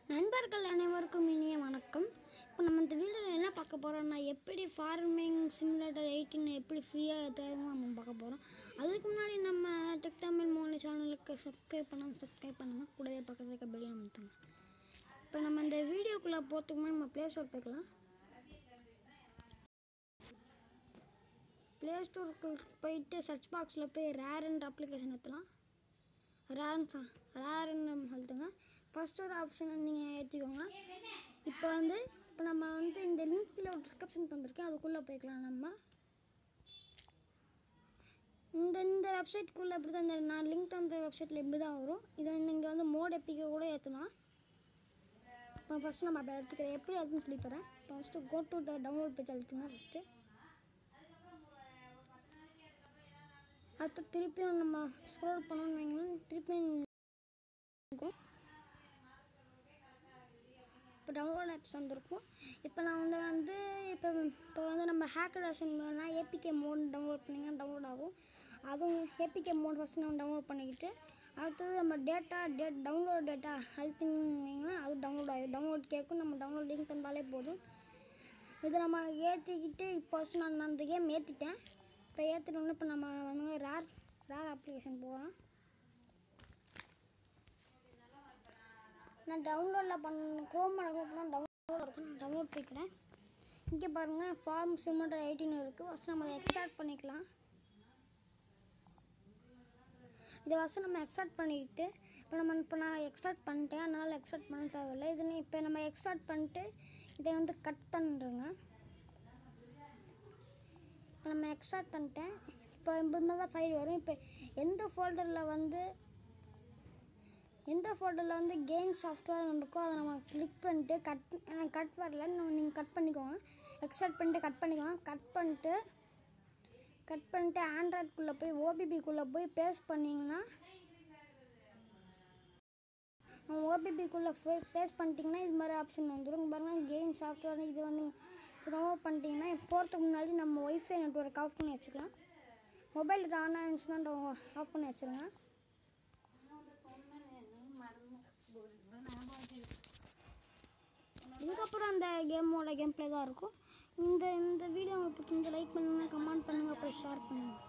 நண்பர்கள் அனைவருக்கும் இனிய வணக்கம் இப்போ நம்ம இந்த வீடியோவில் என்ன பார்க்க போகிறோம்னா எப்படி ஃபார்மிங் சிமுலேட்டர் எயிட்டின் எப்படி ஃப்ரீயாக தேவைமோ நம்ம பார்க்க போகிறோம் அதுக்கு முன்னாடி நம்ம டெக் தமிழ் மூணு சேனலுக்கு சப்ஸ்கிரைப் பண்ணாமல் சப்ஸ்கிரைப் பண்ணுங்கள் கூடவே பக்கத்தில் இருக்க பெல் அமுத்துங்க இப்போ நம்ம இந்த வீடியோக்குள்ளே போகிறதுக்கு முன்னாடி நம்ம ப்ளே ஸ்டோர் போய்க்கலாம் ப்ளே ஸ்டோருக்கு போயிட்டு சர்ச் பாக்ஸில் போய் ரேர்ன்ற அப்ளிகேஷன் எடுத்துலாம் ரேர்ன் ரேர்ன்னு அழுத்துங்க ஃபஸ்ட் ஒரு ஆப்ஷனை நீங்கள் ஏற்றிக்கோங்க இப்போ வந்து இப்போ நம்ம வந்து இந்த லிங்க்கில் ஒரு டிஸ்கிரிப்ஷன் தந்திருக்கேன் அதுக்குள்ளே போய்க்கலாம் நம்ம இந்த இந்த வெப்சைட்குள்ளே இப்படி தான் இந்த நான் லிங்க் தந்த வெப்சைட்டில் இப்படி தான் வரும் இதை நீங்கள் வந்து மோட் எப்பிக்க கூட ஏற்றலாம் இப்போ ஃபஸ்ட்டு நம்ம அப்படி எடுத்துக்கிறேன் எப்படி எடுத்துன்னு சொல்லி தரேன் இப்போ first go to the download page அழுத்துங்க ஃபஸ்ட்டு அடுத்து திருப்பியும் நம்ம ஸ்க்ரோல் பண்ணோம்னு வைங்களேன் திருப்பியும் இருக்கும் இப்போ டவுன்லோட் ஆப்ஸ் வந்திருக்கும் இப்போ நான் வந்து வந்து இப்போ இப்போ வந்து நம்ம ஹேக்கர் வெர்ஷன் வேணும்னா ஏபிகே மோட் டவுன்லோட் பண்ணிங்கன்னா டவுன்லோட் ஆகும் அதுவும் ஏபிகே மோட் ஃபஸ்ட்டு நம்ம டவுன்லோட் பண்ணிக்கிட்டு அடுத்தது நம்ம டேட்டா டேட் டவுன்லோட் டேட்டா அழுத்தினீங்கன்னா அது டவுன்லோட் ஆகும் டவுன்லோட் கேட்கும் நம்ம டவுன்லோட் லிங்க் தந்தாலே போதும் இதை நம்ம ஏற்றிக்கிட்டு இப்போ ஃபஸ்ட்டு நான் நான் அந்த கேம் ஏற்றிட்டேன் இப்போ ஏற்றிட்டோன்னே இப்போ நம்ம வந்து ரேர் ரேர் அப்ளிகேஷன் போகலாம் நான் டவுன்லோடில் பண்ண க்ரோம் பண்ண டவுன்லோட் இருக்கும் நான் டவுன்லோட் பண்ணிக்கிறேன் இங்கே பாருங்கள் ஃபார்ம் சிமெண்டர் எயிட்டின் இருக்குது ஃபஸ்ட்டு நம்ம அதை எக்ஸ்ட்ராக்ட் பண்ணிக்கலாம் இதை ஃபஸ்ட்டு நம்ம எக்ஸ்ட்ராக்ட் பண்ணிக்கிட்டு இப்போ நம்ம இப்போ நான் எக்ஸ்ட்ராக்ட் பண்ணிட்டேன் அதனால் எக்ஸ்ட்ராக்ட் பண்ண தேவையில்லை இது இப்போ நம்ம எக்ஸ்ட்ராக்ட் பண்ணிட்டு இதை வந்து கட் பண்ணுறேங்க இப்போ நம்ம எக்ஸ்ட்ராக்ட் பண்ணிட்டேன் இப்போ இந்த தான் ஃபைல் வரும் இப்போ எந்த ஃபோல்டரில் வந்து எந்த ஃபோட்டோவில் வந்து கேம் சாஃப்ட்வேர் இருக்கோ அதை நம்ம கிளிக் பண்ணிட்டு கட் எனக்கு கட் வரல நம்ம நீங்கள் கட் பண்ணிக்கோங்க எக்ஸ்ட்ராக்ட் பண்ணிட்டு கட் பண்ணிக்கோங்க கட் பண்ணிட்டு கட் பண்ணிட்டு ஆண்ட்ராய்டுக்குள்ளே போய் ஓபிபிக்குள்ளே போய் பேஸ்ட் பண்ணிங்கன்னா ஓபிபிக்குள்ளே போய் பேஸ்ட் பண்ணிட்டீங்கன்னா இது மாதிரி ஆப்ஷன் வந்துடும் பாருங்கள் கேம் சாஃப்ட்வேர் இது வந்து டவுன்லோட் பண்ணிட்டீங்கன்னா போகிறதுக்கு முன்னாடி நம்ம ஒய்ஃபை நெட்ஒர்க் ஆஃப் பண்ணி வச்சுக்கலாம் மொபைல் ஆன் ஆனிச்சுன்னா ஆஃப் பண்ணி வச்சுருங்க இதுக்கப்புறம் அந்த கேமோட கேம் ப்ளே தான் இருக்கும் இந்த இந்த வீடியோ உங்களுக்கு பிடிச்சிருந்து லைக் பண்ணுங்கள் கமெண்ட் பண்ணுங்கள் அப்புறம் ஷேர் பண்ணுங்கள்